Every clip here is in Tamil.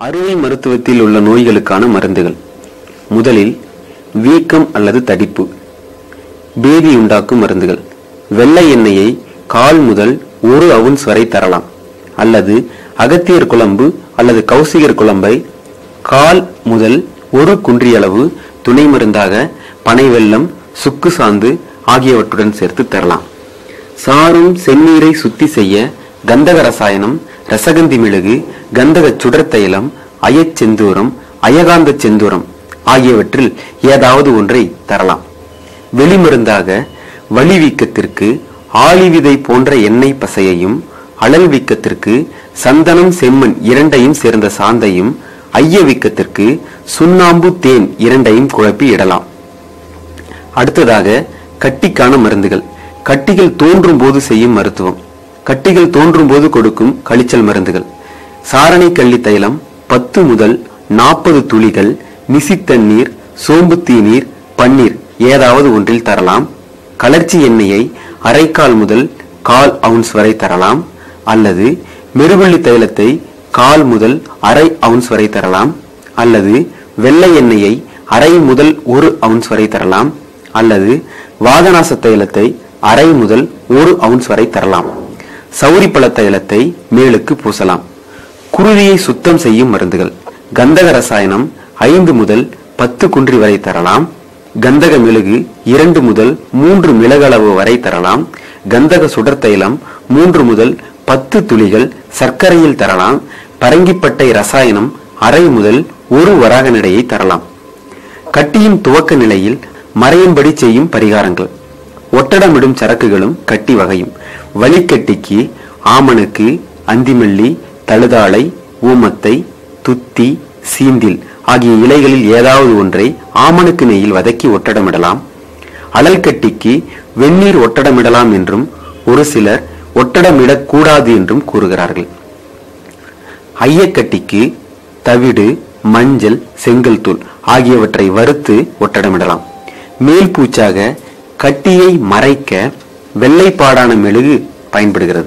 அறுவை மருத்துவத்தில் உள்ள நோய்களுக்கான மருந்துகள் முதலில் வீக்கம் அல்லது தடிப்பு பேதி உண்டாக்கும் மருந்துகள் வெள்ளை எண்ணெயை கால் முதல் ஒரு அவுன்ஸ் வரை தரலாம் அல்லது அகத்தியர் குழம்பு அல்லது கௌசிகர் குழம்பை கால் முதல் ஒரு குன்றியளவு துணை மருந்தாக பனை வெல்லம் சுக்கு சாந்து ஆகியவற்றுடன் சேர்த்து தரலாம் சாறும் செந்நீரை சுத்தி செய்ய கந்தக ரசாயனம் ரசகந்தி மிளகு கந்தக சுடர் தைலம் அயச்செந்தூரம் அயகாந்த செந்தூரம் ஆகியவற்றில் ஏதாவது ஒன்றை தரலாம் வெளிமருந்தாக வலி வீக்கத்திற்கு ஆளி விதை போன்ற எண்ணெய் பசையையும் அழல் வீக்கத்திற்கு சந்தனம் செம்மண் இரண்டையும் சேர்ந்த சாந்தையும் ஐய வீக்கத்திற்கு சுண்ணாம்பு தேன் இரண்டையும் குழப்பி இடலாம் அடுத்ததாக கட்டிக்கான மருந்துகள் கட்டிகள் தோன்றும் போது செய்யும் மருத்துவம் கட்டிகள் தோன்றும் போது கொடுக்கும் கழிச்சல் மருந்துகள் சாரணை கள்ளி தைலம் பத்து முதல் நாற்பது துளிகள் நிசித்தண்ணீர் சோம்பு தீநீர் பன்னீர் ஏதாவது ஒன்றில் தரலாம் கலர்ச்சி எண்ணெயை அரைக்கால் முதல் கால் அவுன்ஸ் வரை தரலாம் அல்லது மெருவள்ளி தைலத்தை கால் முதல் அரை அவுன்ஸ் வரை தரலாம் அல்லது வெள்ளை எண்ணெயை அரை முதல் ஒரு அவுன்ஸ் வரை தரலாம் அல்லது வாதநாச தைலத்தை அரை முதல் ஒரு அவுன்ஸ் வரை தரலாம் சௌரிப்பழ தைலத்தை மேலுக்கு பூசலாம் குருதியை சுத்தம் செய்யும் மருந்துகள் கந்தக ரசாயனம் ஐந்து முதல் பத்து குன்றி வரை தரலாம் கந்தக மெழுகு இரண்டு முதல் மூன்று மிளகளவு வரை தரலாம் கந்தக சுடர் தைலம் மூன்று முதல் பத்து துளிகள் சர்க்கரையில் தரலாம் பரங்கிப்பட்டை ரசாயனம் அரை முதல் ஒரு வராகனிடையை தரலாம் கட்டியின் துவக்க நிலையில் மறையும்படி செய்யும் பரிகாரங்கள் ஒட்டடமிடும் சரக்குகளும் கட்டி வகையும் வலிக்கட்டிக்கு ஆமணக்கு அந்திமல்லி தழுதாளை ஊமத்தை துத்தி சீந்தில் ஆகிய இலைகளில் ஏதாவது ஒன்றை ஆமணக்கு நெய்யில் வதக்கி ஒட்டடமிடலாம் அழல் கட்டிக்கு வெந்நீர் ஒட்டடமிடலாம் என்றும் ஒரு சிலர் ஒட்டடமிடக் கூடாது என்றும் கூறுகிறார்கள் ஐயக்கட்டிக்கு தவிடு மஞ்சள் செங்கல் தூள் ஆகியவற்றை வறுத்து ஒட்டடமிடலாம் மேல் பூச்சாக கட்டியை மறைக்க வெள்ளைப்பாடான மெழுகு பயன்படுகிறது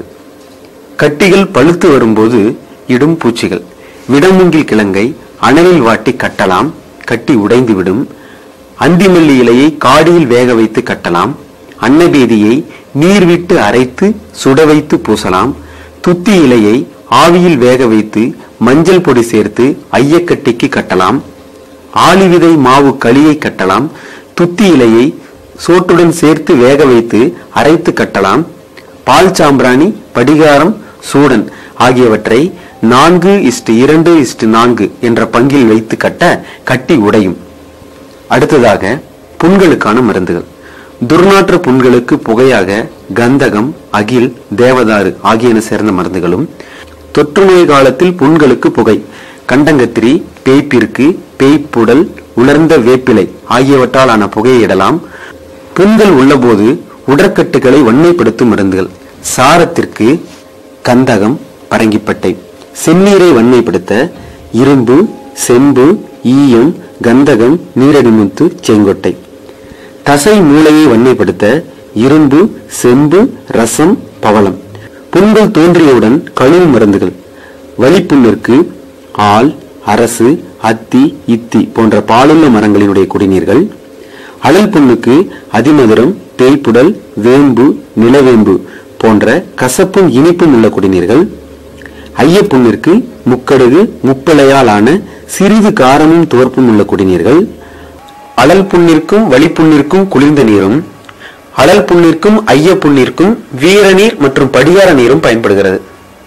கட்டிகள் பழுத்து வரும்போது இடும் பூச்சிகள் விடமுங்கில் கிழங்கை அனலில் வாட்டி கட்டலாம் கட்டி உடைந்துவிடும் அந்திமல்லி இலையை காடியில் வேக வைத்து கட்டலாம் அன்னபேதியை நீர் விட்டு அரைத்து சுட வைத்து பூசலாம் துத்தி இலையை ஆவியில் வேக வைத்து மஞ்சள் பொடி சேர்த்து ஐயக்கட்டிக்கு கட்டலாம் ஆலிவிதை மாவு களியை கட்டலாம் துத்தி இலையை சோற்றுடன் சேர்த்து வேக வைத்து அரைத்து கட்டலாம் பால் சாம்பிராணி படிகாரம் சூடன் ஆகியவற்றை நான்கு இஸ்டு இரண்டு இஸ்டு நான்கு என்ற பங்கில் வைத்து கட்ட கட்டி உடையும் அடுத்ததாக புண்களுக்கான மருந்துகள் துர்நாற்ற புண்களுக்கு புகையாக கந்தகம் அகில் தேவதாரு ஆகியன சேர்ந்த மருந்துகளும் தொற்றுநோய் காலத்தில் புண்களுக்கு புகை கண்டங்கத்திரி பேய்ப்பிற்கு பேய்ப்புடல் உலர்ந்த வேப்பிலை ஆகியவற்றால் ஆன புகையை இடலாம் புண்கள் உள்ளபோது உடற்கட்டுகளை வன்மைப்படுத்தும் மருந்துகள் சாரத்திற்கு கந்தகம் பரங்கிப்பட்டை செந்நீரை வன்மைப்படுத்த இரும்பு செம்பு ஈயம் கந்தகம் நீரடிமுத்து செங்கொட்டை தசை மூளையை வன்மைப்படுத்த இரும்பு செம்பு ரசம் பவளம் புண்கள் தோன்றியவுடன் கழுவு மருந்துகள் வலிப்புண்ணிற்கு ஆல் அரசு அத்தி இத்தி போன்ற பாலுள்ள மரங்களினுடைய குடிநீர்கள் அழல் புண்ணுக்கு அதிமதுரம் பேய்ப்புடல் வேம்பு நிலவேம்பு போன்ற கசப்பும் இனிப்பும் உள்ள குடிநீர்கள் ஐயப்புண்ணிற்கு முக்கடுகு முப்பிழையால் ஆன சிறிது காரமும் துவர்ப்பும் உள்ள குடிநீர்கள் அழல் புண்ணிற்கும் வலிப்புண்ணிற்கும் குளிர்ந்த நீரும் அழல் புண்ணிற்கும் ஐய புண்ணிற்கும் வீரநீர் மற்றும் படிகார நீரும் பயன்படுகிறது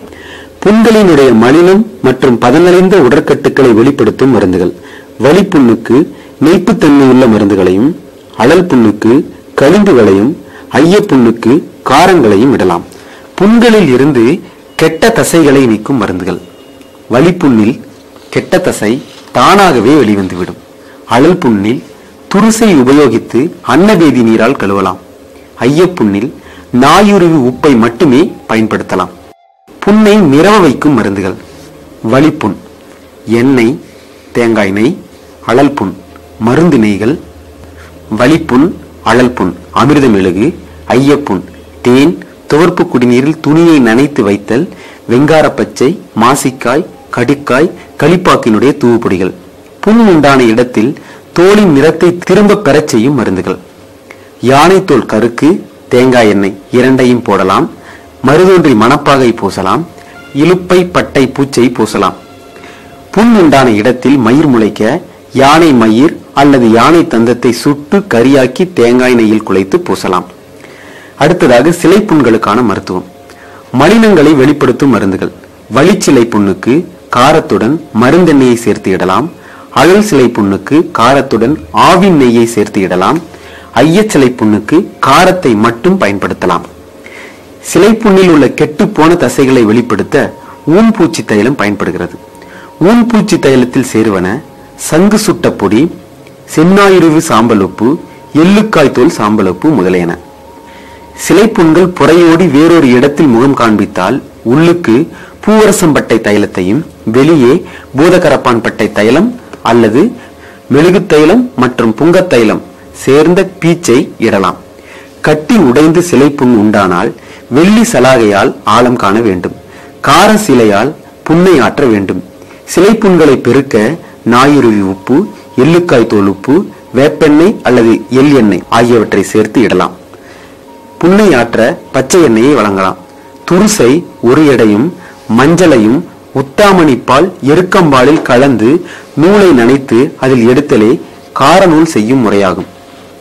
புண்களினுடைய மலினம் மற்றும் பதனடைந்த உடற்கட்டுக்களை வெளிப்படுத்தும் மருந்துகள் வலிப்புண்ணுக்கு நெய்ப்புத்தன்மையுள்ள மருந்துகளையும் அழல் புண்ணுக்கு களிம்புகளையும் ஐயப்புண்ணுக்கு காரங்களையும் இடலாம் புண்களில் இருந்து கெட்ட தசைகளை நீக்கும் மருந்துகள் வலிப்புண்ணில் கெட்ட தசை தானாகவே வெளிவந்துவிடும் அழல் புண்ணில் துருசை உபயோகித்து அன்னவேதி நீரால் கழுவலாம் ஐயப்புண்ணில் நாயுருவி உப்பை மட்டுமே பயன்படுத்தலாம் புண்ணை நிறவ வைக்கும் மருந்துகள் வலிப்புண் எண்ணெய் தேங்காய் நெய் அழல் புண் மருந்து நெய்கள் வலிப்புண் அழல் புண் அமிர்த மெழுகு ஐயப்புண் தேன் துவர்ப்பு குடிநீரில் துணியை நனைத்து வைத்தல் வெங்கார பச்சை மாசிக்காய் கடிக்காய் களிப்பாக்கினுடைய தூவுப்பொடிகள் புண் உண்டான இடத்தில் தோலின் நிறத்தை திரும்ப பெறச் செய்யும் மருந்துகள் யானைத்தோல் கருக்கு தேங்காய் எண்ணெய் இரண்டையும் போடலாம் மருதொன்றி மணப்பாகை பூசலாம் இலுப்பை பட்டை பூச்சை பூசலாம் புண் உண்டான இடத்தில் மயிர் முளைக்க யானை மயிர் அல்லது யானை தந்தத்தை சுட்டு கரியாக்கி தேங்காய் நெய்யில் குழைத்து பூசலாம் அடுத்ததாக சிலை புண்களுக்கான மருத்துவம் மலினங்களை வெளிப்படுத்தும் மருந்துகள் வலிச்சிலை புண்ணுக்கு காரத்துடன் மருந்தெண்ணெயை சேர்த்து இடலாம் அழல் சிலை புண்ணுக்கு காரத்துடன் ஆவின் நெய்யை சேர்த்து இடலாம் ஐயச்சிலை புண்ணுக்கு காரத்தை மட்டும் பயன்படுத்தலாம் சிலை புண்ணில் உள்ள கெட்டுப் போன தசைகளை வெளிப்படுத்த ஊன்பூச்சி தைலம் பயன்படுகிறது ஊன்பூச்சி தைலத்தில் சேருவன சங்கு சுட்ட பொடி செந்நாயிருவு சாம்பல் உப்பு எள்ளுக்காய் தோல் சாம்பல் உப்பு முதலியன சிலைப்புண்கள் புறையோடி வேறொரு இடத்தில் முகம் காண்பித்தால் உள்ளுக்கு பூவரசம்பட்டை தைலத்தையும் வெளியே பூதகரப்பான் பட்டை தைலம் அல்லது மெழுகு தைலம் மற்றும் புங்கத் தைலம் சேர்ந்த பீச்சை இடலாம் கட்டி உடைந்து சிலைப்புண் உண்டானால் வெள்ளி சலாகையால் ஆழம் காண வேண்டும் கார சிலையால் புண்ணை ஆற்ற வேண்டும் சிலைப்புண்களை பெருக்க நாயுருவி உப்பு எள்ளுக்காய் தோல் உப்பு வேப்பெண்ணெய் அல்லது எள் எண்ணெய் ஆகியவற்றை சேர்த்து இடலாம் புண்ணை ஆற்ற பச்சை எண்ணெயை வழங்கலாம் துருசை ஒரு எடையும் மஞ்சளையும் உத்தாமணி பால் எருக்கம்பாலில் கலந்து நூலை நனைத்து அதில் எடுத்தலே காரநூல் செய்யும் முறையாகும்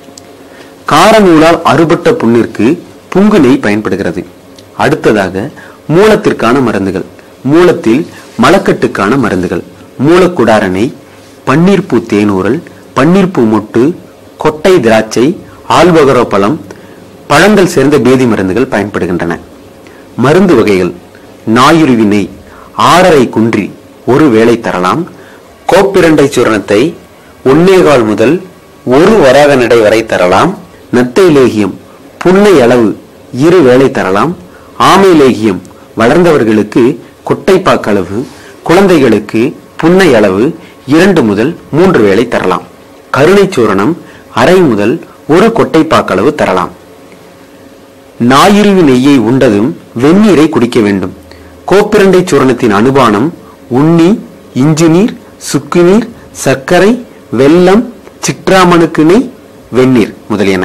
காரநூலால் அறுபட்ட புண்ணிற்கு புங்கு நெய் பயன்படுகிறது அடுத்ததாக மூலத்திற்கான மருந்துகள் மூலத்தில் மலக்கட்டுக்கான மருந்துகள் மூலக்குடார நெய் பன்னீர்பூ தேனூரல் பன்னீர்பூ மொட்டு கொட்டை திராட்சை ஆல்பகரோ பழம் பழங்கள் சேர்ந்த பேதி மருந்துகள் பயன்படுகின்றன மருந்து வகைகள் நாயுருவி நெய் ஆறரை குன்றி ஒரு வேளை தரலாம் கோப்பிரண்டை சூரணத்தை ஒன்னேகால் முதல் ஒரு வராக நடை வரை தரலாம் நத்தை லேகியம் புன்னை அளவு இரு வேளை தரலாம் ஆமை லேகியம் வளர்ந்தவர்களுக்கு கொட்டைப்பாக்கு அளவு குழந்தைகளுக்கு புன்னை அளவு இரண்டு முதல் மூன்று வேளை தரலாம் கருணை சூரணம் அரை முதல் ஒரு கொட்டைப்பாக்களவு தரலாம் ஞாயிறுவி நெய்யை உண்டதும் வெந்நீரை குடிக்க வேண்டும் கோப்பிரண்டை சூரணத்தின் அனுபானம் உண்ணி இஞ்சி நீர் சுக்கு நீர் சர்க்கரை வெல்லம் சிற்றாமணுக்கு நெய் வெந்நீர் முதலியன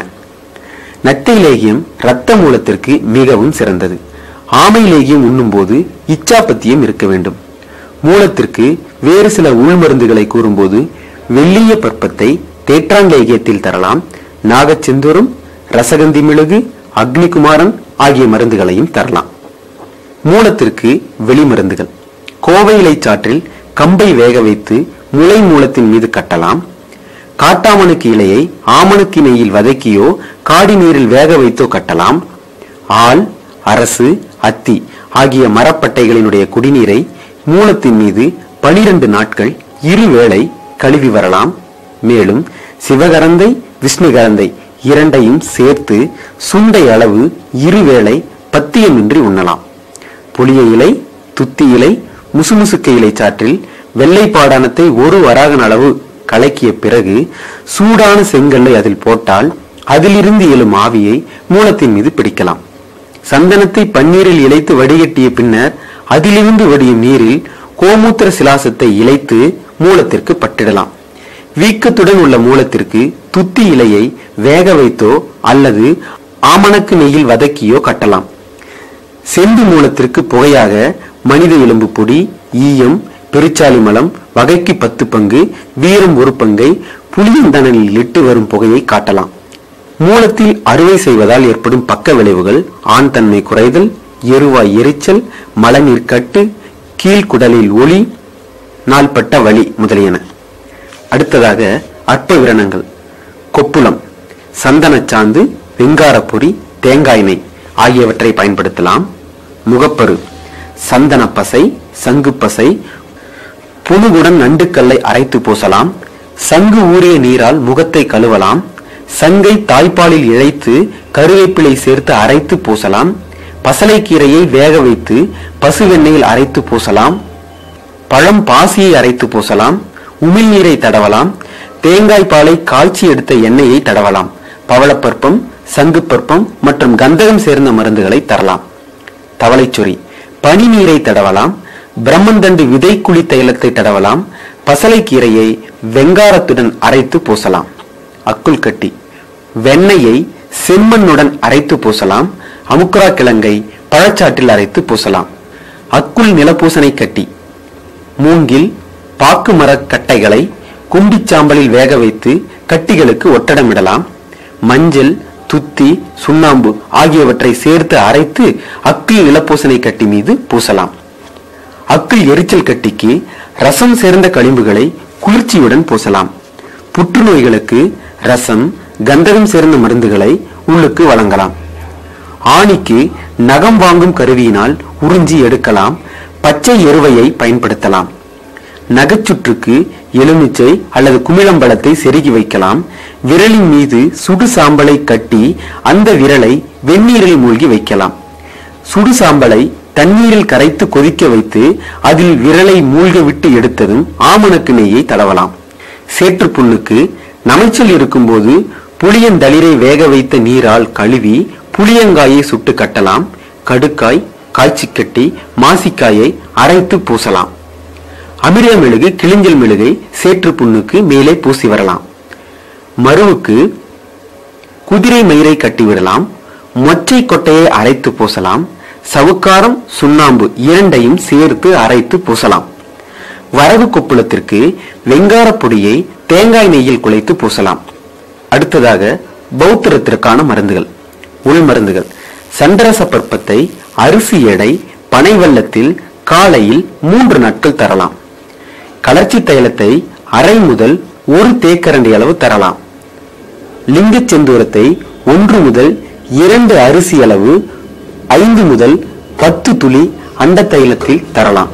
நத்தை லேகியம் இரத்த மூலத்திற்கு மிகவும் சிறந்தது ஆமை லேகியம் உண்ணும்போது இச்சாப்பத்தியம் இருக்க வேண்டும் மூலத்திற்கு வேறு சில உள்மருந்துகளை கூறும்போது வெள்ளிய பற்பத்தை தேற்றாங்கேகியத்தில் தரலாம் நாகச்செந்தூரம் ரசகந்தி மிளகு அக்னிகுமாரன் ஆகிய மருந்துகளையும் தரலாம் மூலத்திற்கு வெளிமருந்துகள் கோவை இலை சாற்றில் கம்பை வேக வைத்து முளை மூலத்தின் மீது கட்டலாம் காட்டாமணுக்கு இலையை ஆமணுக்கு நெய்யில் வதக்கியோ காடி நீரில் வேக வைத்தோ கட்டலாம் ஆல் அரசு அத்தி ஆகிய மரப்பட்டைகளினுடைய குடிநீரை மூலத்தின் மீது பனிரெண்டு நாட்கள் இருவேளை கழுவி வரலாம் மேலும் சிவகரந்தை விஷ்ணுகரந்தை இரண்டையும் சேர்த்து சுண்டை அளவு இருவேளை பத்தியமின்றி உண்ணலாம் புளிய இலை துத்தி இலை முசுமுசுக்க இலை சாற்றில் வெள்ளை பாடானத்தை ஒரு வராகன் அளவு கலக்கிய பிறகு சூடான செங்கல்லை அதில் போட்டால் அதிலிருந்து எழும் ஆவியை மூலத்தின் மீது பிடிக்கலாம் சந்தனத்தை பன்னீரில் இழைத்து வடிகட்டிய பின்னர் அதிலிருந்து வடியும் நீரில் கோமூத்திர சிலாசத்தை இழைத்து மூலத்திற்கு பட்டிடலாம் வீக்கத்துடன் உள்ள மூலத்திற்கு துத்தி இலையை வேக வைத்தோ அல்லது ஆமணக்கு நெய்யில் வதக்கியோ கட்டலாம் செந்து மூலத்திற்கு புகையாக மனித எலும்பு பொடி ஈயம் பெருச்சாலி மலம் வகைக்கு பத்து பங்கு வீரம் ஒரு பங்கை புளியந்தணலில் இட்டு வரும் புகையை காட்டலாம் மூலத்தில் அறுவை செய்வதால் ஏற்படும் பக்க விளைவுகள் ஆண் தன்மை குறைதல் எருவாய் எரிச்சல் மலநீர் கட்டு கீழ்குடலில் ஒளி நாள்பட்ட வலி முதலியன அடுத்ததாக அற்ப விரணங்கள் கொப்புளம் சந்தனச்சாந்து வெங்காரப்பொடி தேங்காய் நெய் ஆகியவற்றை பயன்படுத்தலாம் முகப்பரு சந்தன பசை சங்கு பசை புணுகுடன் நண்டுக்கல்லை அரைத்து பூசலாம் சங்கு ஊறிய நீரால் முகத்தை கழுவலாம் சங்கை தாய்ப்பாலில் இழைத்து கருவேப்பிலை சேர்த்து அரைத்து பூசலாம் பசலைக்கீரையை வேக வைத்து பசுவெண்ணெயில் அரைத்து பூசலாம் பழம் பாசியை அரைத்து பூசலாம் உமிழ்நீரை தடவலாம் தேங்காய் பாலை காய்ச்சி எடுத்த எண்ணெயை தடவலாம் பவளப்பற்பம் சங்குப்பற்பம் மற்றும் கந்தகம் சேர்ந்த மருந்துகளை தரலாம் தவளைச்சொறி பனி நீரை தடவலாம் பிரம்மந்தண்டு விதைக்குழி தைலத்தை தடவலாம் பசலைக்கீரையை வெங்காரத்துடன் அரைத்து பூசலாம் அக்குள் கட்டி வெண்ணெயை செம்மண்ணுடன் அரைத்து பூசலாம் அமுக்குரா கிழங்கை பழச்சாற்றில் அரைத்து பூசலாம் அக்குள் நிலப்பூசனை கட்டி மூங்கில் பாக்கு மரக் கட்டைகளை குண்டிச்சாம்பலில் வேக வைத்து கட்டிகளுக்கு ஒட்டடமிடலாம் மஞ்சள் துத்தி சுண்ணாம்பு ஆகியவற்றை சேர்த்து அரைத்து அக்கில் நிலப்பூசனை கட்டி மீது பூசலாம் அக்கில் எரிச்சல் கட்டிக்கு ரசம் சேர்ந்த களிம்புகளை குளிர்ச்சியுடன் பூசலாம் புற்றுநோய்களுக்கு ரசம் கந்தகம் சேர்ந்த மருந்துகளை உள்ளுக்கு வழங்கலாம் ஆணிக்கு நகம் வாங்கும் கருவியினால் உறிஞ்சி எடுக்கலாம் பச்சை எருவையை பயன்படுத்தலாம் நகைச்சுற்றுக்கு எலுமிச்சை அல்லது குமிழம்பழத்தை செருகி வைக்கலாம் விரலின் மீது சுடு சாம்பலை கட்டி அந்த விரலை வெந்நீரில் மூழ்கி வைக்கலாம் சுடு சாம்பலை தண்ணீரில் கரைத்து கொதிக்க வைத்து அதில் விரலை மூழ்க விட்டு எடுத்ததும் ஆமணக்கு நெய்யை தடவலாம் சேற்றுப் புண்ணுக்கு நமைச்சல் இருக்கும்போது புளியந்தளிரை வேக வைத்த நீரால் கழுவி புளியங்காயை சுட்டு கட்டலாம் கடுக்காய் காய்ச்சிக் கட்டி மாசிக்காயை அரைத்து பூசலாம் அமிர்த மெழுகு கிளிஞ்சல் மெழுகை சேற்று புண்ணுக்கு மேலே பூசி வரலாம் மருவுக்கு குதிரை மயிரை கட்டிவிடலாம் மொச்சை கொட்டையை அரைத்து பூசலாம் சவுக்காரம் சுண்ணாம்பு இரண்டையும் சேர்த்து அரைத்து பூசலாம் வரகு கொப்புளத்திற்கு வெங்காரப் பொடியை தேங்காய் நெய்யில் குழைத்து பூசலாம் அடுத்ததாக பௌத்திரத்திற்கான மருந்துகள் உள் மருந்துகள் சண்டரச பற்பத்தை அரிசி எடை பனை வெள்ளத்தில் காலையில் மூன்று நாட்கள் தரலாம் கலர்ச்சி தைலத்தை அரை முதல் ஒரு தேக்கரண்டி அளவு தரலாம் லிங்கச் செந்தூரத்தை ஒன்று முதல் இரண்டு அரிசி அளவு ஐந்து முதல் பத்து துளி அண்ட தைலத்தில் தரலாம்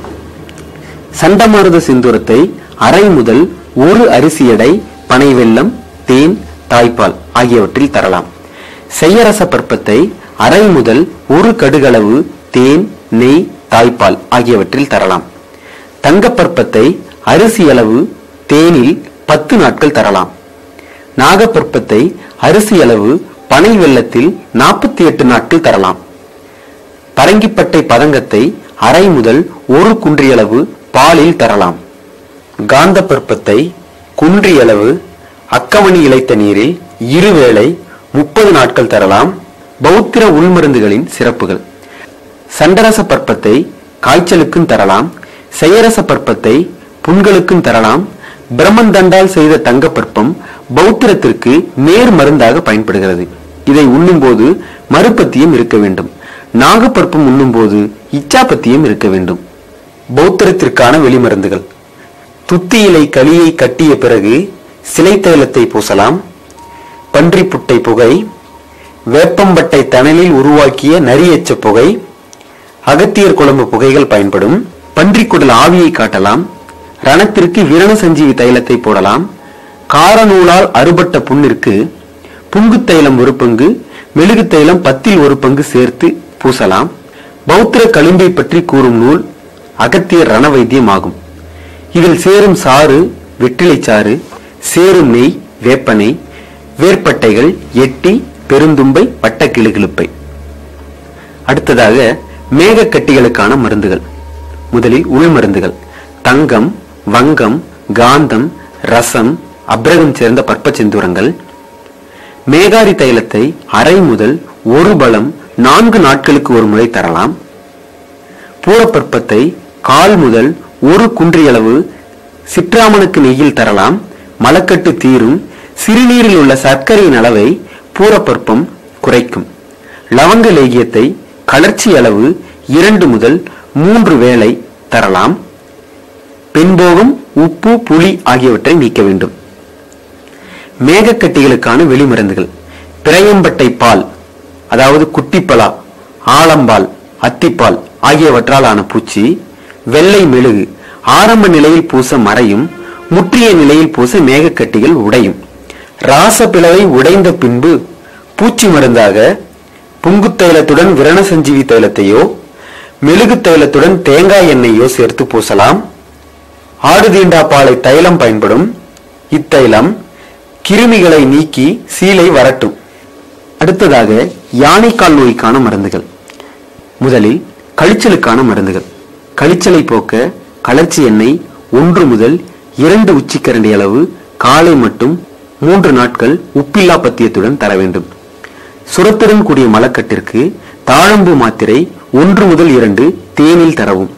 சண்டமாருத சிந்தூரத்தை அரை முதல் ஒரு அரிசி எடை பனை வெல்லம் தேன் தாய்ப்பால் ஆகியவற்றில் தரலாம் செய்யரச பற்பத்தை அரை முதல் ஒரு கடுகளவு தேன் நெய் தாய்ப்பால் ஆகியவற்றில் தரலாம் தங்கப்பற்பத்தை அரிசி அளவு தேனில் பத்து நாட்கள் தரலாம் நாகப்பற்பத்தை அரிசி அளவு பனை வெள்ளத்தில் நாற்பத்தி எட்டு நாட்கள் தரலாம் பரங்கிப்பட்டை பதங்கத்தை அரை முதல் ஒரு குன்றியளவு பாலில் தரலாம் காந்த பற்பத்தை குன்றியளவு அக்கமணி இழைத்த நீரில் இருவேளை முப்பது நாட்கள் தரலாம் பௌத்திர உள்மருந்துகளின் சிறப்புகள் சண்டரச பற்பத்தை காய்ச்சலுக்கும் தரலாம் செயரச பற்பத்தை புண்களுக்கும் தரலாம் பிரம்மந்தண்டால் செய்த தங்கப்பற்பம் பௌத்திரத்திற்கு நேர் மருந்தாக பயன்படுகிறது இதை உண்ணும்போது மறுபத்தியம் இருக்க வேண்டும் நாகப்பற்பம் உண்ணும்போது இச்சாப்பத்தியம் இருக்க வேண்டும் பௌத்திரத்திற்கான வெளிமருந்துகள் துத்தி இலை களியை கட்டிய பிறகு சிலை தைலத்தை பூசலாம் பன்றிப்புட்டை புகை வேப்பம்பட்டை தணலில் உருவாக்கிய நரியச்ச புகை அகத்தியர் குழம்பு புகைகள் பயன்படும் பன்றிக்குடல் ஆவியை காட்டலாம் ரணத்திற்கு விரண சஞ்சீவி தைலத்தை போடலாம் காரநூலால் அறுபட்ட புண்ணிற்கு புங்கு தைலம் ஒரு பங்கு மெழுகு தைலம் பத்தில் ஒரு பங்கு சேர்த்து பூசலாம் பௌத்திர களிம்பை பற்றி கூறும் நூல் அகத்தியர் ரண வைத்தியம் ஆகும் இதில் சேரும் சாறு வெற்றிலைச் சாறு சேரும் நெய் வேப்பனை வேர்ப்பட்டைகள் எட்டி பெருந்தும்பை வட்டக்கிளுகிழுப்பை அடுத்ததாக மேகக்கட்டிகளுக்கான மருந்துகள் முதலில் உள் மருந்துகள் தங்கம் வங்கம் காந்தம் ரசம் அப்ரகம் சேர்ந்த பற்ப செந்தூரங்கள் மேகாரி தைலத்தை அரை முதல் ஒரு பலம் நான்கு நாட்களுக்கு ஒரு முறை தரலாம் பூரப்பற்பத்தை கால் முதல் ஒரு குன்றியளவு சிற்றாமனுக்கு நெய்யில் தரலாம் மலக்கட்டு தீரும் சிறுநீரில் உள்ள சர்க்கரையின் அளவை பூரப்பற்பம் குறைக்கும் லவங்க லேகியத்தை கலர்ச்சி அளவு இரண்டு முதல் மூன்று வேளை தரலாம் பின்போகம் உப்பு புளி ஆகியவற்றை நீக்க வேண்டும் மேகக்கட்டிகளுக்கான வெளிமருந்துகள் பிறையம்பட்டை பால் அதாவது குட்டிப்பலா ஆலம்பால் அத்திப்பால் ஆகியவற்றால் ஆன பூச்சி வெள்ளை மெழுகு ஆரம்ப நிலையில் பூச மறையும் முற்றிய நிலையில் பூச மேகக்கட்டிகள் உடையும் ராச பிளவை உடைந்த பின்பு பூச்சி மருந்தாக புங்கு தைலத்துடன் விரண சஞ்சீவி தைலத்தையோ மெழுகு தைலத்துடன் தேங்காய் எண்ணெயோ சேர்த்து பூசலாம் ஆடு தீண்டா பாலை தைலம் பயன்படும் இத்தைலம் கிருமிகளை நீக்கி சீலை வரட்டும் அடுத்ததாக யானைக்கால் நோய்க்கான மருந்துகள் முதலில் கழிச்சலுக்கான மருந்துகள் கழிச்சலை போக்க கலர்ச்சி எண்ணெய் ஒன்று முதல் இரண்டு உச்சிக்கரண்டி அளவு காலை மட்டும் மூன்று நாட்கள் உப்பில்லா பத்தியத்துடன் தர வேண்டும் சுரத்துடன் கூடிய மலக்கட்டிற்கு தாழம்பு மாத்திரை ஒன்று முதல் இரண்டு தேனில் தரவும்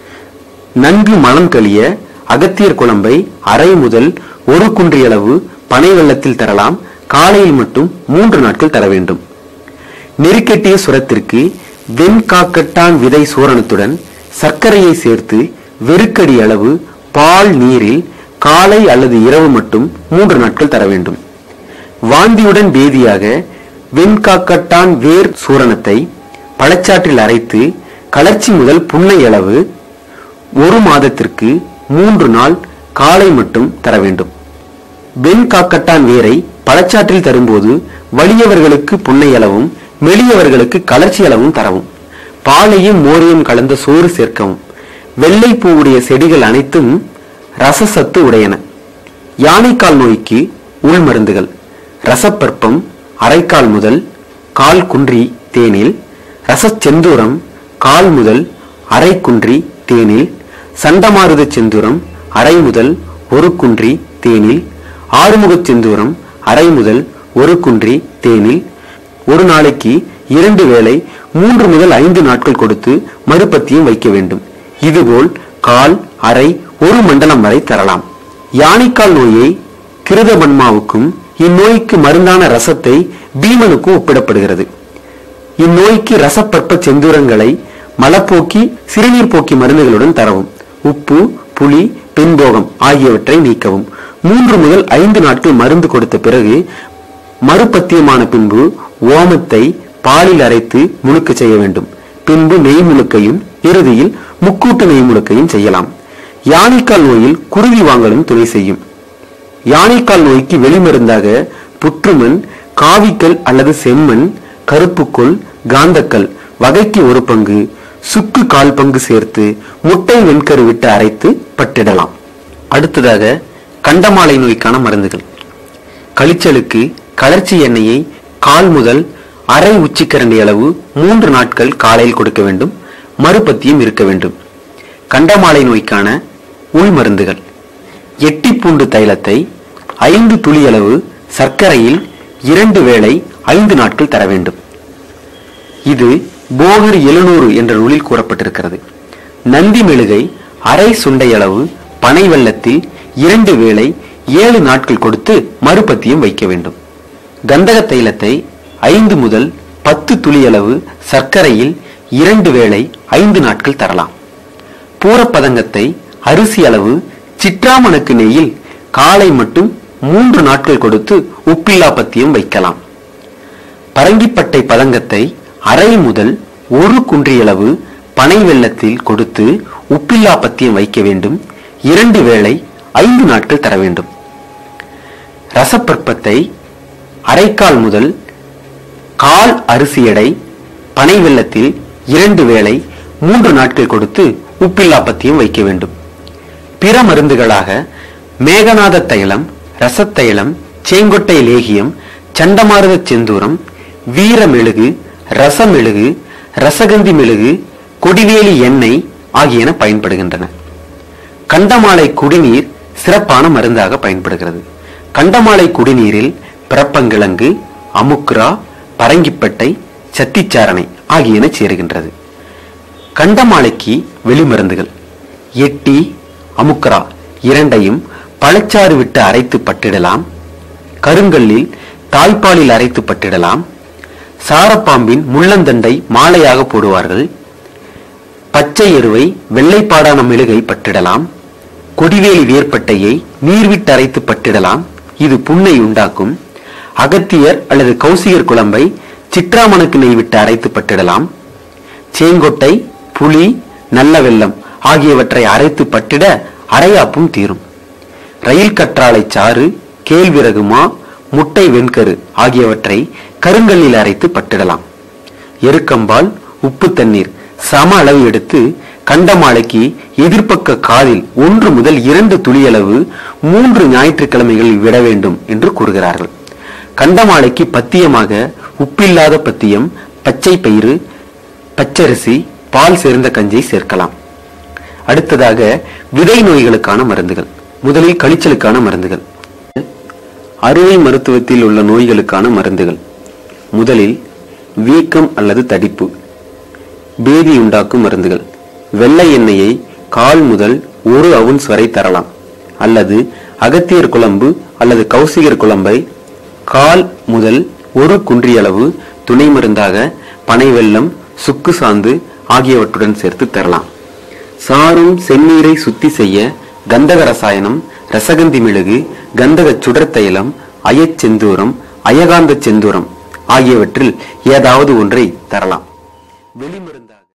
நன்கு மலம் கழிய அகத்தியர் குழம்பை அரை முதல் ஒரு குன்றி அளவு பனை வெள்ளத்தில் தரலாம் காலையில் மட்டும் மூன்று நாட்கள் தர வேண்டும் நெருக்கெட்டிய சுரத்திற்கு வெண்காக்கட்டான் விதை சூரணத்துடன் சர்க்கரையை சேர்த்து வெறுக்கடி அளவு பால் நீரில் காலை அல்லது இரவு மட்டும் மூன்று நாட்கள் தர வேண்டும் வாந்தியுடன் பேதியாக வெண்காக்கட்டான் வேர் சூரணத்தை பழச்சாற்றில் அரைத்து கலர்ச்சி முதல் புன்னை அளவு ஒரு மாதத்திற்கு மூன்று நாள் காலை மட்டும் தர வேண்டும் வெண்காக்கட்டான் வேரை பழச்சாற்றில் தரும்போது வலியவர்களுக்கு புன்னை அளவும் மெலியவர்களுக்கு கலர்ச்சி அளவும் தரவும் பாலையும் மோரையும் கலந்த சோறு சேர்க்கவும் வெள்ளை பூவுடைய செடிகள் அனைத்தும் ரசசத்து உடையன யானைக்கால் நோய்க்கு உள்மருந்துகள் ரசப்பற்பம் அரைக்கால் முதல் கால் குன்றி தேனில் ரசச்செந்தூரம் கால் முதல் அரை குன்றி தேனில் சண்டமாருத செந்தூரம் அரை முதல் ஒரு குன்றி தேனில் ஆறுமுகச் செந்தூரம் அரை முதல் ஒரு குன்றி தேனில் ஒரு நாளைக்கு இரண்டு வேளை மூன்று முதல் ஐந்து நாட்கள் கொடுத்து மறுபத்தியம் வைக்க வேண்டும் இதுபோல் கால் அரை ஒரு மண்டலம் வரை தரலாம் யானைக்கால் நோயை கிருதபன்மாவுக்கும் இந்நோய்க்கு மருந்தான ரசத்தை பீமனுக்கும் ஒப்பிடப்படுகிறது இந்நோய்க்கு ரசப்பற்ப செந்தூரங்களை மலப்போக்கி சிறுநீர் போக்கி மருந்துகளுடன் தரவும் உப்பு புளி பெண்போகம் ஆகியவற்றை நீக்கவும் மூன்று முதல் ஐந்து நாட்கள் மருந்து கொடுத்த பிறகு மறுபத்தியமான பின்பு ஓமத்தை பாலில் அரைத்து முழுக்க செய்ய வேண்டும் பின்பு நெய் முழுக்கையும் இறுதியில் முக்கூட்டு நெய் முழுக்கையும் செய்யலாம் யானைக்கால் நோயில் குருதி வாங்கலும் துணை செய்யும் யானைக்கால் நோய்க்கு வெளிமருந்தாக புற்றுமண் காவிக்கல் அல்லது செம்மண் கருப்புக்கொள் காந்தக்கல் வகைக்கு ஒரு பங்கு சுக்கு கால் பங்கு சேர்த்து முட்டை வெண்கரு விட்டு அரைத்து பட்டிடலாம் அடுத்ததாக கண்டமாலை நோய்க்கான மருந்துகள் கழிச்சலுக்கு கலர்ச்சி எண்ணெயை கால் முதல் அரை உச்சிக்கரண்டி அளவு மூன்று நாட்கள் காலையில் கொடுக்க வேண்டும் மறுபத்தியும் இருக்க வேண்டும் கண்டமாலை நோய்க்கான உள்மருந்துகள் எட்டிப்பூண்டு தைலத்தை ஐந்து துளி அளவு சர்க்கரையில் இரண்டு வேளை ஐந்து நாட்கள் தர வேண்டும் இது போகர் எழுநூறு என்ற நூலில் கூறப்பட்டிருக்கிறது நந்தி மெழுகை அரை சுண்டை அளவு பனை வெள்ளத்தில் இரண்டு வேளை ஏழு நாட்கள் கொடுத்து மறுபத்தியம் வைக்க வேண்டும் கந்தக தைலத்தை ஐந்து முதல் பத்து துளி அளவு சர்க்கரையில் இரண்டு வேளை ஐந்து நாட்கள் தரலாம் பூரப்பதங்கத்தை அரிசி அளவு சிற்றாமணக்கு நெய்யில் காலை மட்டும் மூன்று நாட்கள் கொடுத்து உப்பில்லா பத்தியம் வைக்கலாம் பரங்கிப்பட்டை பதங்கத்தை அரை முதல் ஒரு குன்றியளவு பனை வெள்ளத்தில் கொடுத்து உப்பில்லா பத்தியம் வைக்க வேண்டும் இரண்டு வேளை ஐந்து நாட்கள் தர வேண்டும் ரசப்பற்பத்தை அரைக்கால் முதல் கால் அரிசி எடை பனை வெள்ளத்தில் இரண்டு வேளை மூன்று நாட்கள் கொடுத்து உப்பில்லா பத்தியம் வைக்க வேண்டும் பிற மருந்துகளாக மேகநாத தைலம் ரசத்தைலம் சேங்கொட்டை லேகியம் சண்டமாருத செந்தூரம் வீர மெழுகு ரச மெழுகு ரசகந்தி மெழுகு கொடிவேலி எண்ணெய் ஆகியன பயன்படுகின்றன கண்டமாலை குடிநீர் சிறப்பான மருந்தாக பயன்படுகிறது கண்டமாலை குடிநீரில் பிறப்பங்கிழங்கு அமுக்ரா பரங்கிப்பட்டை சத்திச்சாரணை ஆகியன சேருகின்றது கண்டமாலைக்கு வெளிமருந்துகள் எட்டி அமுக்ரா இரண்டையும் பழச்சாறு விட்டு அரைத்து பட்டிடலாம் கருங்கல்லில் தாய்ப்பாலில் அரைத்து பட்டிடலாம் சாரப்பாம்பின் முள்ளந்தண்டை மாலையாக போடுவார்கள் பச்சை எருவை வெள்ளைப்பாடான மெழுகை பட்டிடலாம் கொடிவேலி வேர்ப்பட்டையை நீர்விட்டு அரைத்து பட்டிடலாம் இது புண்ணை உண்டாக்கும் அகத்தியர் அல்லது கௌசிகர் குழம்பை சிற்றாமணக்கு நெய் விட்டு அரைத்து பட்டிடலாம் சேங்கொட்டை புளி நல்ல வெல்லம் ஆகியவற்றை அரைத்து பட்டிட அரையாப்பும் தீரும் ரயில் கற்றாழை சாறு கேழ்விறகு மா முட்டை வெண்கரு ஆகியவற்றை கருங்கல்லில் அரைத்து பட்டிடலாம் எருக்கம்பால் உப்பு தண்ணீர் சம அளவு எடுத்து கண்டமாலைக்கு எதிர்ப்பக்க காலில் ஒன்று முதல் இரண்டு துளியளவு மூன்று ஞாயிற்றுக்கிழமைகளில் விட வேண்டும் என்று கூறுகிறார்கள் கண்டமாலைக்கு பத்தியமாக உப்பில்லாத பத்தியம் பச்சை பயிறு பச்சரிசி பால் சேர்ந்த கஞ்சை சேர்க்கலாம் அடுத்ததாக விதை நோய்களுக்கான மருந்துகள் முதலில் கழிச்சலுக்கான மருந்துகள் அறுவை மருத்துவத்தில் உள்ள நோய்களுக்கான மருந்துகள் முதலில் வீக்கம் அல்லது தடிப்பு பேதி உண்டாக்கும் மருந்துகள் வெள்ளை எண்ணெயை கால் முதல் ஒரு அவுன்ஸ் வரை தரலாம் அல்லது அகத்தியர் குழம்பு அல்லது கௌசிகர் குழம்பை கால் முதல் ஒரு குன்றியளவு துணை மருந்தாக பனை வெல்லம் சுக்கு சாந்து ஆகியவற்றுடன் சேர்த்து தரலாம் சாரும் செந்நீரை சுத்தி செய்ய கந்தக ரசாயனம் ரசகந்தி மிளகு கந்தக சுடர் தைலம் அயச்செந்தூரம் அயகாந்த செந்தூரம் ஆகியவற்றில் ஏதாவது ஒன்றை தரலாம் வெளி